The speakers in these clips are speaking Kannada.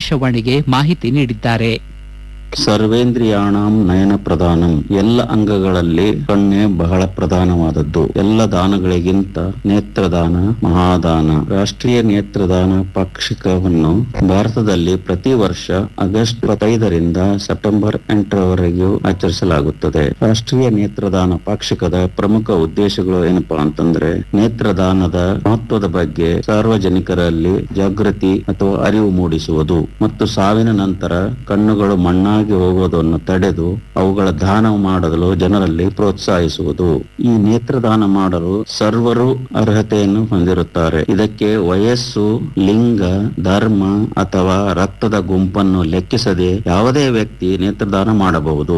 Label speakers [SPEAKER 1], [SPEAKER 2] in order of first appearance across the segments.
[SPEAKER 1] ಆಕಾಶವಾಣಿಗೆ ಮಾಹಿತಿ ನೀಡಿದ್ದಾರೆ
[SPEAKER 2] ಸರ್ವೇಂದ್ರಿಯಾಣಂ ನಯನ ಪ್ರಧಾನಂ ಎಲ್ಲ ಅಂಗಗಳಲ್ಲಿ ಕಣ್ಣೆ ಬಹಳ ಪ್ರಧಾನವಾದದ್ದು ಎಲ್ಲ ದಾನಗಳಿಗಿಂತ ನೇತ್ರದಾನ ಮಹಾದಾನ ರಾಷ್ಟ್ರೀಯ ನೇತ್ರದಾನ ಪಾಕ್ಷಿಕವನ್ನು ಭಾರತದಲ್ಲಿ ಪ್ರತಿ ವರ್ಷ ಆಗಸ್ಟ್ ಇಪ್ಪತ್ತೈದರಿಂದ ಸೆಪ್ಟೆಂಬರ್ ಎಂಟರವರೆಗೂ ಆಚರಿಸಲಾಗುತ್ತದೆ ರಾಷ್ಟ್ರೀಯ ನೇತ್ರದಾನ ಪಾಕ್ಷಿಕದ ಪ್ರಮುಖ ಉದ್ದೇಶಗಳು ಏನಪ್ಪಾ ಅಂತಂದ್ರೆ ನೇತ್ರದಾನದ ಮಹತ್ವದ ಬಗ್ಗೆ ಸಾರ್ವಜನಿಕರಲ್ಲಿ ಜಾಗೃತಿ ಅಥವಾ ಅರಿವು ಮೂಡಿಸುವುದು ಮತ್ತು ಸಾವಿನ ನಂತರ ಕಣ್ಣುಗಳು ಮಣ್ಣಾಗಿ ಹೋಗುವುದನ್ನು ತಡೆದು ಅವುಗಳ ದಾನ ಮಾಡಲು ಜನರಲ್ಲಿ ಪ್ರೋತ್ಸಾಹಿಸುವುದು ಈ ನೇತ್ರದಾನ ಮಾಡಲು ಸರ್ವರು ಅರ್ಹತೆಯನ್ನು ಹೊಂದಿರುತ್ತಾರೆ ಇದಕ್ಕೆ ವಯಸ್ಸು ಲಿಂಗ ಧರ್ಮ ಅಥವಾ ರಕ್ತದ ಗುಂಪನ್ನು ಲೆಕ್ಕಿಸದೆ ಯಾವುದೇ ವ್ಯಕ್ತಿ ನೇತ್ರದಾನ ಮಾಡಬಹುದು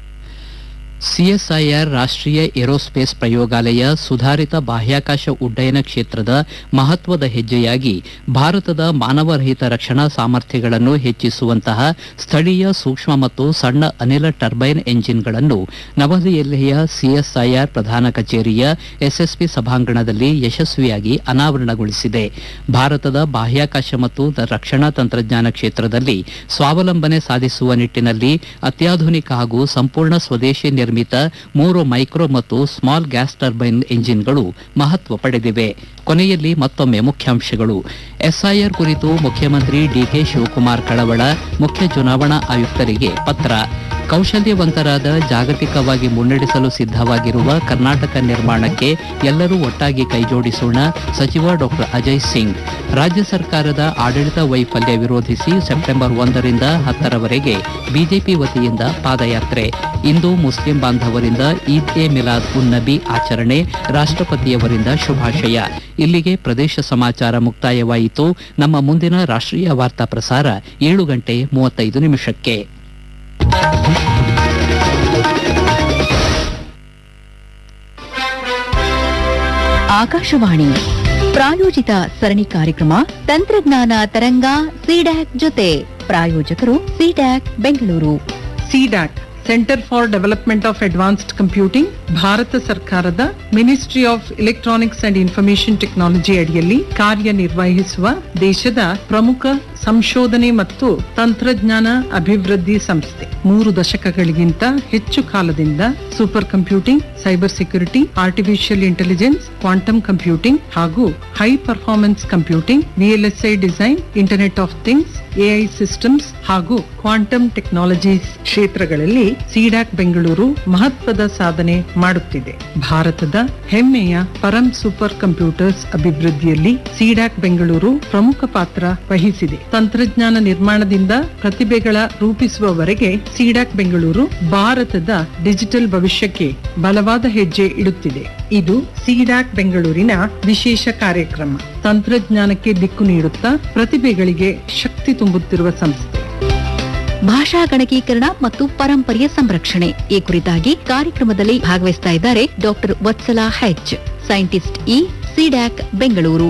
[SPEAKER 1] ಸಿಎಸ್ಐಆರ್ ರಾಷ್ಟ್ರೀಯ ಏರೋಸ್ಪೇಸ್ ಪ್ರಯೋಗಾಲಯ ಸುಧಾರಿತ ಬಾಹ್ಯಾಕಾಶ ಉಡ್ಡಯನ ಕ್ಷೇತ್ರದ ಮಹತ್ವದ ಹೆಜ್ಜೆಯಾಗಿ ಭಾರತದ ಮಾನವರಹಿತ ರಕ್ಷಣಾ ಸಾಮರ್ಥ್ಯಗಳನ್ನು ಹೆಚ್ಚಿಸುವಂತಹ ಸ್ಥಳೀಯ ಸೂಕ್ಷ್ಮ ಮತ್ತು ಸಣ್ಣ ಅನಿಲ ಟರ್ಬೈನ್ ಎಂಜಿನ್ಗಳನ್ನು ನವದೆಹಲಿಯ ಸಿಎಸ್ಐಆರ್ ಪ್ರಧಾನ ಕಚೇರಿಯ ಎಸ್ಎಸ್ಪಿ ಸಭಾಂಗಣದಲ್ಲಿ ಯಶಸ್ವಿಯಾಗಿ ಅನಾವರಣಗೊಳಿಸಿದೆ ಭಾರತದ ಬಾಹ್ಯಾಕಾಶ ಮತ್ತು ದ- ರಕ್ಷಣಾ ತಂತ್ರಜ್ಞಾನ ಕ್ಷೇತ್ರದಲ್ಲಿ ಸ್ವಾವಲಂಬನೆ ಸಾಧಿಸುವ ನಿಟ್ಟಿನಲ್ಲಿ ಅತ್ಯಾಧುನಿಕ ಹಾಗೂ ಸಂಪೂರ್ಣ ಸ್ವದೇಶಿ ನಿರ್ಮಿತ ಮೂರು ಮೈಕ್ರೋ ಮತ್ತು ಸ್ಮಾಲ್ ಗ್ಯಾಸ್ ಟರ್ಬೈನ್ ಎಂಜಿನ್ಗಳು ಮಹತ್ವ ಪಡೆದಿವೆ ಕೊನೆಯಲ್ಲಿ ಮತ್ತೊಮ್ಮೆ ಮುಖ್ಯಾಂಶಗಳು ಎಸ್ಐಆರ್ ಕುರಿತು ಮುಖ್ಯಮಂತ್ರಿ ಡಿಕೆ ಶಿವಕುಮಾರ್ ಕಳವಳ ಮುಖ್ಯ ಚುನಾವಣಾ ಆಯುಕ್ತರಿಗೆ ಪತ್ರ ಕೌಶಲ್ಯವಂತರಾದ ಜಾಗತಿಕವಾಗಿ ಮುನ್ನಡೆಸಲು ಸಿದ್ಧವಾಗಿರುವ ಕರ್ನಾಟಕ ನಿರ್ಮಾಣಕ್ಕೆ ಎಲ್ಲರೂ ಒಟ್ಟಾಗಿ ಕೈಜೋಡಿಸೋಣ ಸಚಿವ ಡಾಕ್ಟರ್ ಅಜಯ್ ಸಿಂಗ್ ರಾಜ್ಯ ಸರ್ಕಾರದ ಆಡಳಿತ ವೈಫಲ್ಯ ವಿರೋಧಿಸಿ ಸೆಪ್ಟೆಂಬರ್ ಒಂದರಿಂದ ಹತ್ತರವರೆಗೆ ಬಿಜೆಪಿ ವತಿಯಿಂದ ಪಾದಯಾತ್ರೆ ಇಂದು ಮುಸ್ಲಿಂ ಬಾಂಧವರಿಂದ ಈದ್ ಎ ಮಿಲಾದ್ ಉನ್ ನಬಿ ಆಚರಣೆ ರಾಷ್ಟ್ರಪತಿಯವರಿಂದ ಶುಭಾಶಯ ಇಲ್ಲಿಗೆ ಪ್ರದೇಶ ಸಮಾಚಾರ ಮುಕ್ತಾಯವಾಯಿತು ನಮ್ಮ ಮುಂದಿನ ರಾಷ್ಟ್ರೀಯ ವಾರ್ತಾ ಪ್ರಸಾರ ಏಳು ಗಂಟೆ ಮೂವತ್ತೈದು ನಿಮಿಷಕ್ಕೆ
[SPEAKER 3] ಆಕಾಶವಾಣಿ ಪ್ರಾಯೋಜಿತ ಸರಣಿ ಕಾರ್ಯಕ್ರಮ ತಂತ್ರಜ್ಞಾನ ತರಂಗ ಸಿಡ್ಯಾಕ್ ಜೊತೆ ಪ್ರಾಯೋಜಕರು CDAC Bengaluru
[SPEAKER 4] CDAC centre for development of advanced computing Bharat ಸರ್ಕಾರದ ministry of electronics and information technology ಅಡಿಯಲ್ಲಿ ಕಾರ್ಯನಿರ್ವಹಿಸುವ ದೇಶದ ಪ್ರಮುಖ ಸಂಶೋಧನೆ ಮತ್ತು ತಂತ್ರಜ್ಞಾನ ಅಭಿವೃದ್ಧಿ ಸಂಸ್ಥೆ ಮೂರು ದಶಕಗಳಿಗಿಂತ ಹೆಚ್ಚು ಕಾಲದಿಂದ super computing cyber security artificial intelligence quantum computing ಹಾಗೂ high performance computing VLSI design internet of things AI systems ಹಾಗೂ ಕ್ವಾಂಟಮ್ ಟೆಕ್ನಾಲಜೀಸ್ ಕ್ಷೇತ್ರಗಳಲ್ಲಿ ಸಿಡಾಕ್ ಬೆಂಗಳೂರು ಮಹತ್ವದ ಸಾಧನೆ ಮಾಡುತ್ತಿದೆ ಭಾರತದ ಹೆಮ್ಮೆಯ ಪರಂ ಸೂಪರ್ ಕಂಪ್ಯೂಟರ್ಸ್ ಅಭಿವೃದ್ಧಿಯಲ್ಲಿ ಸಿಡಾಕ್ ಬೆಂಗಳೂರು ಪ್ರಮುಖ ಪಾತ್ರ ವಹಿಸಿದೆ ತಂತ್ರಜ್ಞಾನ ನಿರ್ಮಾಣದಿಂದ ಪ್ರತಿಭೆಗಳ ರೂಪಿಸುವವರೆಗೆ ಸಿಡಾಕ್ ಬೆಂಗಳೂರು ಭಾರತದ ಡಿಜಿಟಲ್ ಭವಿಷ್ಯಕ್ಕೆ ಬಲವಾದ ಹೆಜ್ಜೆ ಇಡುತ್ತಿದೆ ಇದು ಸಿಡಾಕ್ ಬೆಂಗಳೂರಿನ ವಿಶೇಷ ಕಾರ್ಯಕ್ರಮ ತಂತ್ರಜ್ಞಾನಕ್ಕೆ ದಿಕ್ಕು ನೀಡುತ್ತಾ ಪ್ರತಿಭೆಗಳಿಗೆ ಶಕ್ತಿ ತುಂಬುತ್ತಿರುವ ಸಂಸ್ಥೆ
[SPEAKER 3] ಭಾಷಾ ಗಣಕೀಕರಣ ಮತ್ತು ಪರಂಪರೆಯ ಸಂರಕ್ಷಣೆ ಈ ಕುರಿತಾಗಿ ಕಾರ್ಯಕ್ರಮದಲ್ಲಿ ಭಾಗವಹಿಸ್ತಾ ಇದ್ದಾರೆ doctor Vatsala H scientist E CDAC Bengaluru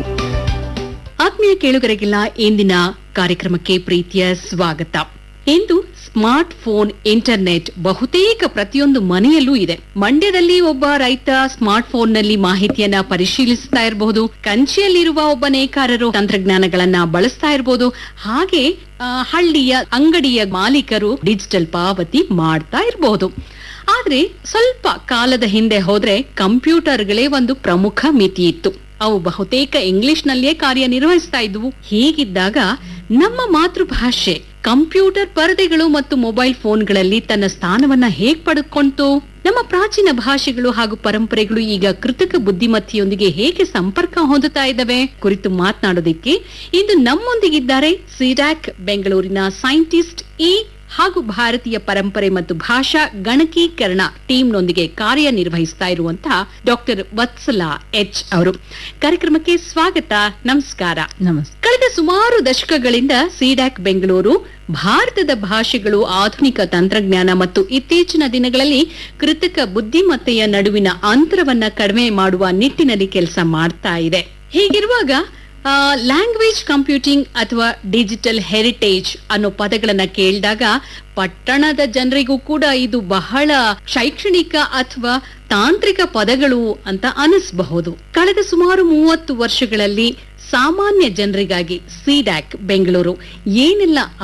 [SPEAKER 5] ಆತ್ಮೀಯ ಕೇಳುಗರಿಗೆಲ್ಲ ಇಂದಿನ ಕಾರ್ಯಕ್ರಮಕ್ಕೆ ಪ್ರೀತಿಯ ಸ್ವಾಗತ ಇಂದು ಸ್ಮಾರ್ಟ್ ಫೋನ್ ಇಂಟರ್ನೆಟ್ ಬಹುತೇಕ ಪ್ರತಿಯೊಂದು ಮನೆಯಲ್ಲೂ ಇದೆ ಮಂಡ್ಯದಲ್ಲಿ ಒಬ್ಬ ರೈತ ಸ್ಮಾರ್ಟ್ ಫೋನ್ ನಲ್ಲಿ ಮಾಹಿತಿಯನ್ನ ಪರಿಶೀಲಿಸ್ತಾ ಇರಬಹುದು ಕಂಚಿಯಲ್ಲಿರುವ ಒಬ್ಬ ನೇಕಾರರು ತಂತ್ರಜ್ಞಾನಗಳನ್ನ ಬಳಸ್ತಾ ಇರಬಹುದು ಹಾಗೆ ಆ, ಹಳ್ಳಿಯ ಅಂಗಡಿಯ ಮಾಲೀಕರು ಡಿಜಿಟಲ್ ಪಾವತಿ ಮಾಡ್ತಾ ಇರಬಹುದು ಆದ್ರೆ ಸ್ವಲ್ಪ ಕಾಲದ ಹಿಂದೆ ಹೋದ್ರೆ ಕಂಪ್ಯೂಟರ್ಗಳೇ ಒಂದು ಪ್ರಮುಖ ಮಿತಿ ಇತ್ತು ಅವು ಬಹುತೇಕ ಇಂಗ್ಲಿಷ್ ನಲ್ಲಿಯೇ ಕಾರ್ಯನಿರ್ವಹಿಸ್ತಾ ಇದ್ವು ಹೀಗಿದ್ದಾಗ ನಮ್ಮ ಮಾತೃಭಾಷೆ ಕಂಪ್ಯೂಟರ್ ಪರದೆಗಳು ಮತ್ತು ಮೊಬೈಲ್ ಫೋನ್ಗಳಲ್ಲಿ ತನ್ನ ಸ್ಥಾನವನ್ನ ಹೇಗ್ ಪಡೆದುಕೊಂತು ನಮ್ಮ ಪ್ರಾಚೀನ ಭಾಷೆಗಳು ಹಾಗೂ ಪರಂಪರೆಗಳು ಈಗ ಕೃತಕ ಬುದ್ಧಿಮತ್ತೆಯೊಂದಿಗೆ ಹೇಗೆ ಸಂಪರ್ಕ ಹೊಂದುತ್ತಾ ಇದ್ದಾವೆ ಕುರಿತು ಮಾತನಾಡೋದಿಕ್ಕೆ ಇಂದು ನಮ್ಮೊಂದಿಗಿದ್ದಾರೆ ಸಿಡ್ಯಾಕ್ ಬೆಂಗಳೂರಿನ ಸೈಂಟಿಸ್ಟ್ ಇ ಹಾಗೂ ಭಾರತೀಯ ಪರಂಪರೆ ಮತ್ತು ಭಾಷಾ ಗಣಕೀಕರಣ ಟೀಮ್ನೊಂದಿಗೆ ಕಾರ್ಯನಿರ್ವಹಿಸ್ತಾ ಇರುವಂತಹ ಡಾಕ್ಟರ್ ವತ್ಸಲಾ ಎಚ್ ಅವರು ಕಾರ್ಯಕ್ರಮಕ್ಕೆ ಸ್ವಾಗತ ನಮಸ್ಕಾರ
[SPEAKER 3] ನಮಸ್ತೆ
[SPEAKER 5] ಕಳೆದ ಸುಮಾರು ದಶಕಗಳಿಂದ ಸಿಡ್ಯಾಕ್ ಬೆಂಗಳೂರು ಭಾರತದ ಭಾಷೆಗಳು ಆಧುನಿಕ ತಂತ್ರಜ್ಞಾನ ಮತ್ತು ಇತ್ತೀಚಿನ ದಿನಗಳಲ್ಲಿ ಕೃತಕ ಬುದ್ಧಿಮತ್ತೆಯ ನಡುವಿನ ಅಂತರವನ್ನ ಕಡಿಮೆ ಮಾಡುವ ನಿಟ್ಟಿನಲ್ಲಿ ಕೆಲಸ ಮಾಡ್ತಾ ಇದೆ ಹೀಗಿರುವಾಗ ಲ್ಯಾಂಗ್ವೇಜ್ ಕಂಪ್ಯೂಟಿಂಗ್ ಅಥವಾ ಡಿಜಿಟಲ್ ಹೆರಿಟೇಜ್ ಅನ್ನೋ ಪದಗಳನ್ನ ಕೇಳಿದಾಗ ಪಟ್ಟಣದ ಜನರಿಗೂ ಕೂಡ ಇದು ಬಹಳ ಶೈಕ್ಷಣಿಕ ಅಥವಾ ತಾಂತ್ರಿಕ ಪದಗಳು ಅಂತ ಅನಿಸಬಹುದು ಕಳೆದ ಸುಮಾರು ಮೂವತ್ತು ವರ್ಷಗಳಲ್ಲಿ ಸಾಮಾನ್ಯ ಜನರಿಗಾಗಿ ಸಿಡ್ಯಾಕ್ ಬೆಂಗಳೂರು ಏನೆಲ್ಲ